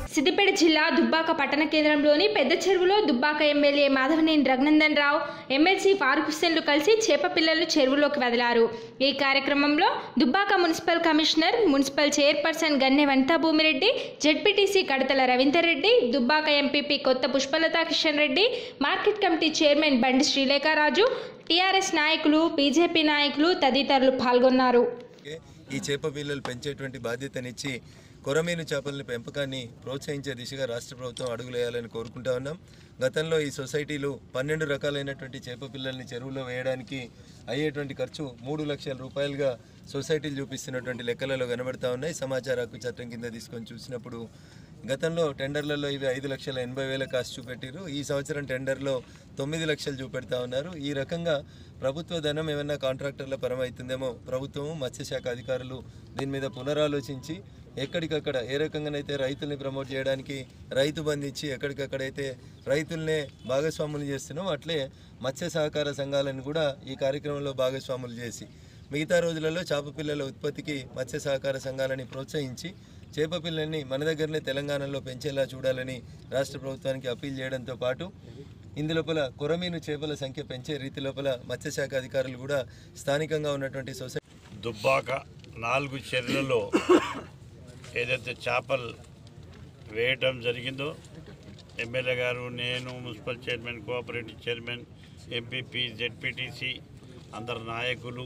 సిద్దిపేట జిల్లా దుబ్బాక పట్టణ కేంద్రంలోని పెద్ద చెరువులో దుబ్బాక ఎమ్మెల్యే మాధవనేని రఘునందన్ రావు ఎమ్మెల్సీ ఫారూక్ హుస్సేన్లు కలిసి చేప పిల్లలు చెరువులోకి వదిలారు ఈ కార్యక్రమంలో Dubbaka municipal commissioner municipal chairperson Ganne Vanitha Bhumireddy ZPTC Kadatala Ravinder Reddy Dubbaka MPP Kotha Pushpalatha Kishan Reddy market committee chairman Bandi Srilekharaju TRS నాయకులు బీజేపీ నాయకులు తదితరులు పాల్గొన్నారు అలాగే ఈ చేప పిల్లలు పెంచేటువంటి బాధ్యతనిచ్చి కొరమీను చేపల పెంపకాన్ని ప్రోత్సహించే దిశగా రాష్ట్ర ప్రభుత్వం అడుగులేయాలని కోరుకుంటా ఉన్నాం గతంలో ఈ సొసైటీలు పన్నెండు రకాలైనటువంటి చేప పిల్లల్ని చెరువులో వేయడానికి అయ్యేటువంటి ఖర్చు మూడు లక్షల రూపాయలుగా సొసైటీలు చూపిస్తున్నటువంటి లెక్కలలో కనబడతా ఉన్నాయి సమాచార హక్కు చట్టం కింద తీసుకొని చూసినప్పుడు గతంలో టెండర్లలో ఇవి ఐదు లక్షల ఎనభై వేల కాస్ట్ చూపెట్టారు ఈ సంవత్సరం టెండర్లో తొమ్మిది లక్షలు చూపెడతా ఉన్నారు ఈ రకంగా ప్రభుత్వ ధనం ఏమైనా కాంట్రాక్టర్ల పరం అవుతుందేమో ప్రభుత్వము మత్స్యశాఖ అధికారులు దీని మీద పునరాలోచించి ఎక్కడికక్కడ ఏ రకంగానైతే రైతుల్ని ప్రమోట్ చేయడానికి రైతు బంధించి ఎక్కడికక్కడైతే రైతుల్నే భాగస్వాములు చేస్తున్నాం అట్లే మత్స్య సహకార సంఘాలను కూడా ఈ కార్యక్రమంలో భాగస్వాములు చేసి మిగతా రోజులలో చేప పిల్లల ఉత్పత్తికి మత్స్య సహకార సంఘాలని ప్రోత్సహించి చేప పిల్లల్ని మన దగ్గరనే తెలంగాణలో పెంచేలా చూడాలని రాష్ట్ర ప్రభుత్వానికి అప్పీల్ చేయడంతో పాటు ఇందులోపల కొరమీను చేపల సంఖ్య పెంచే రీతి లోపల మత్స్యశాఖ అధికారులు కూడా స్థానికంగా ఉన్నటువంటి సొసైటీ దుబ్బాక నాలుగు చర్యలలో ఏదైతే చేపలు వేయటం జరిగిందో ఎమ్మెల్యే గారు నేను municipal chairman cooperative chairman MPP ZPTC అందరు నాయకులు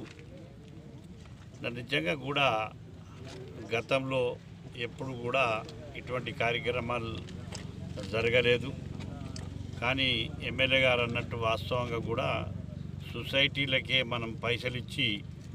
నిజంగా కూడా గతంలో ఎప్పుడు కూడా ఇటువంటి కార్యక్రమాలు జరగలేదు కానీ ఎమ్మెల్యే గారు అన్నట్టు వాస్తవంగా కూడా సొసైటీలకే మనం పైసలు ఇచ్చి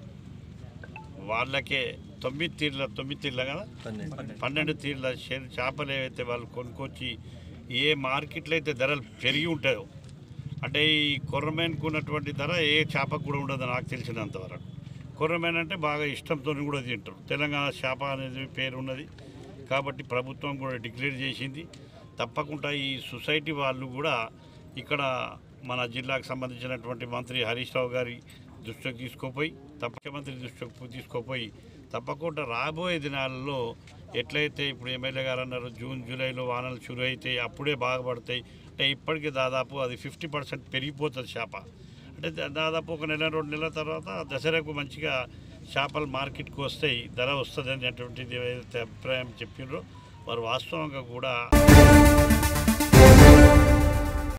వాళ్ళకే తొమ్మిది తీర్ల తొమ్మిది తీర్ల కదా పన్నెండు తీర్ల షేర్ చేపలు ఏవైతే వాళ్ళు కొనుక్కొచ్చి ఏ మార్కెట్లో అయితే ధరలు పెరిగి ఉంటాయో అంటే ఈ కొర్రమేన్కు ఉన్నటువంటి ధర ఏ చేపకు కూడా ఉండదు నాకు తెలిసినంత వరకు కొర్రమేన్ అంటే బాగా ఇష్టంతో కూడా తింటారు తెలంగాణ చేప అనేది పేరు ఉన్నది కాబట్టి ప్రభుత్వం కూడా డిక్లేర్ చేసింది తప్పకుండా ఈ సొసైటీ వాళ్ళు కూడా ఇక్కడ మన జిల్లాకు సంబంధించినటువంటి మంత్రి హరీష్ రావు గారి దృష్టికి తీసుకుపోయి తప్ప ముఖ్యమంత్రి దృష్టికి తీసుకుపోయి తప్పకుండా రాబోయే దినాలలో ఎట్లయితే ఇప్పుడు ఎమ్మెల్యే గారు అన్నారు జూన్ జూలైలో వానలు షురు అయితే అప్పుడే బాగుపడతాయి అంటే ఇప్పటికీ దాదాపు అది ఫిఫ్టీ పర్సెంట్ పెరిగిపోతుంది చేప అంటే దా- దాదాపు ఒక నెల రెండు నెలల తర్వాత దసరాకు మంచిగా చేపలు మార్కెట్కి వస్తాయి ధర వస్తుంది అనేటువంటిది ఏదైతే అభిప్రాయం చెప్పినరో వారు వాస్తవంగా కూడా